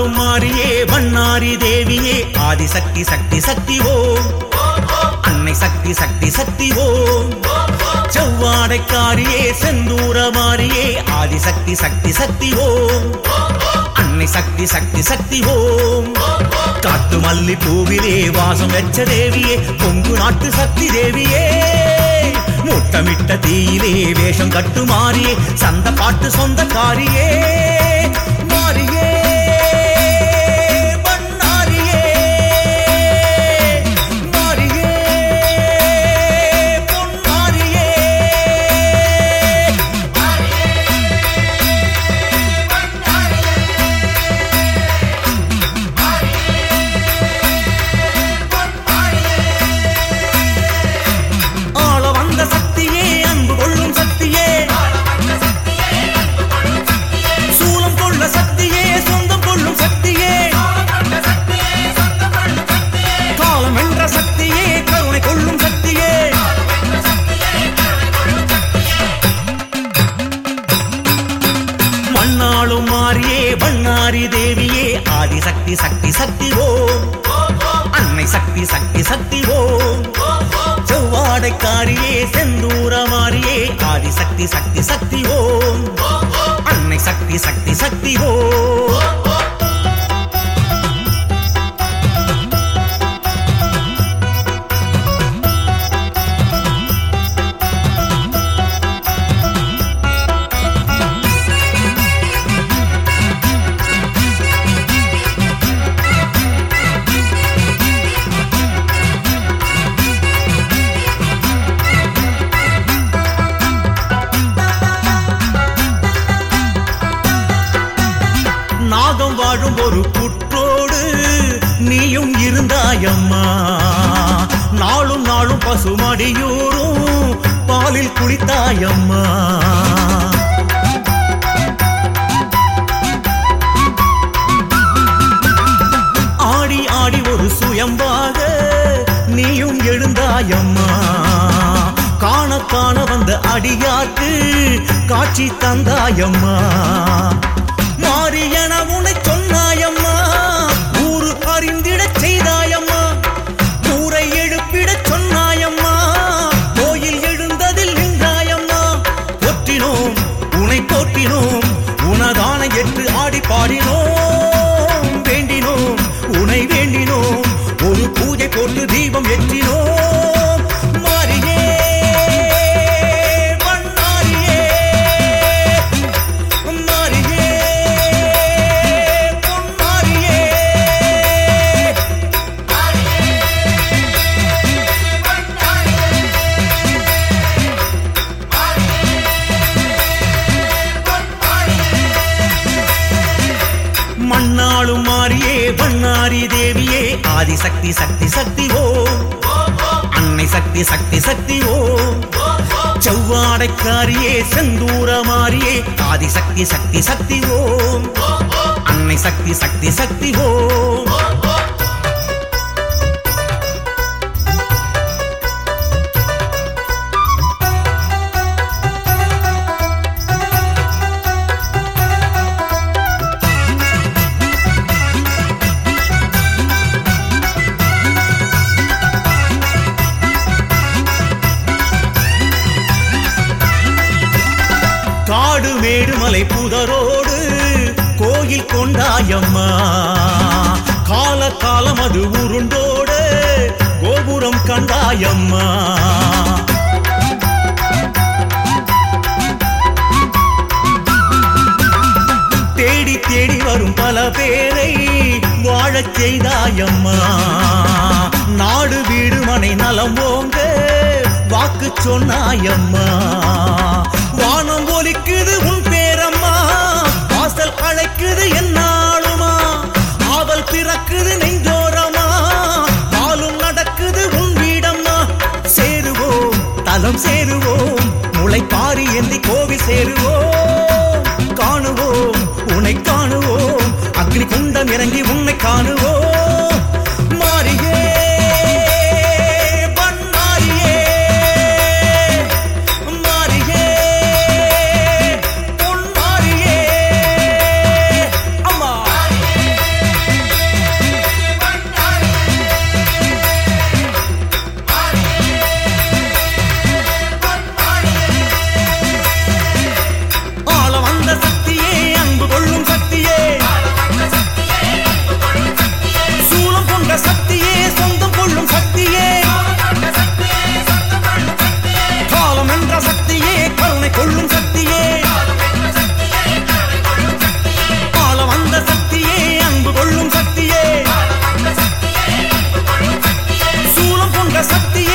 மண்ணாளும் மாறியே வண்ணாரி தேவியே ஆதிசக்தி சக்தி சக்தி ஓம் அன்னை சக்தி சக்தி சக்தி ஓம் செவ்வாடைக்காரியே செந்தூர மாறியே ஆதிசக்தி சக்தி சக்தி ஓம் அன்னை சக்தி சக்தி சக்தி ஓம் காட்டு மல்லி பூவிலே வாசம் வெச்ச தேவியே கொங்கு நாட்டு சக்தி தேவியே முட்டமிட்ட தீயிலே வேஷம் கட்டு மாறியே சந்த பாட்டு சொந்தக்காரியே மாறியே பண்ணாரியே மாறியே பொன்னாரியே ஆள வந்த சக்தியே அன்பு கொள்ளும் சக்தியே சூலம் கொள்ள சக்தியே சொந்தம் கொள்ளும் சக்தியே காலம் வென்ற சக்தியே கருணை கொள்ளும் சக்தியே மண்ணாளும் மாறியே வண்ணாரி தேவியே ஆதிசக்தி சக்தி சக்தி ஓம் அன்னை சக்தி சக்தி சக்தி ஓம் செவ்வாடைக்காரியே செந்தூர மாறியே ஆதிசக்தி சக்தி சக்தி ஓம் அன்னை சக்தி சக்தி சக்தி ஓம் நாகம் வாழும் ஒரு புற்றோடு நீயும் இருந்தாயம்மா நாளும் நாளும் பசுமடியூரும் பாலில் குளித்தாயம்மா ஆடி ஆடி ஒரு சுயம்பாக நீயும் எழுந்தாயம்மா காண காண வந்த அடியார்க்கு காட்சி தந்தாயம்மா மாரியன உனை சொன்னாயம்மா ஊரு அறிந்திடச் செய்தாயம்மா ஊரை எழுப்பிடச் சொன்னாயம்மா கோயில் எழுந்ததில் நின்றாயம்மா போற்றினோம் உனை போற்றினோம் உனதான எட்டு ஆடி பாடினோம் வேண்டினோம் உனை வேண்டினோம் ஒரு பூஜை போட்டு தீபம் ஏற்றினோம் மாரியே வண்ணாரியே மாரியே பொன்மாரியே மண்ணாளும் மாறியே வண்ணாரி தேவியே ஆதிசக்தி சக்தி சக்தி ஓம் அன்னை சக்தி சக்தி சக்தி ஓம் செவ்வாடைக்காரியே செந்தூர மாறியே ஆதிசக்தி சக்தி சக்தி ஓம் அன்னை சக்தி சக்தி சக்தி ஓம் காடு மேடு மலை புதரோடு கோயில் கொண்டாயம்மா கால காலம் அது உருண்டோடு கோபுரம் கண்டாயம்மா தேடி தேடி வரும் பல பேரை வாழச் செய்தாயம்மா நாடு வீடு மனை நலம் ஓங்க வாக்கு சொன்னாயம்மா வானம் ஒலிக்குது உன் பேரம்மா வாசல் அழைக்குது என்னாலுமா ஆவல் பிறக்குது நெஞ்சோரமா பாலும் நடக்குது உன் வீடம்மா சேருவோம் தலம் சேருவோம் முளைப்பாரி ஏந்தி கோவில் சேருவோம் காணுவோம் உன்னை காணுவோம் அக்னி குண்டம் இறங்கி உன்னை காணுவோம் மாறியே பன்னாரியே மாறியே பொன்மாரியே அம்மா சக்தி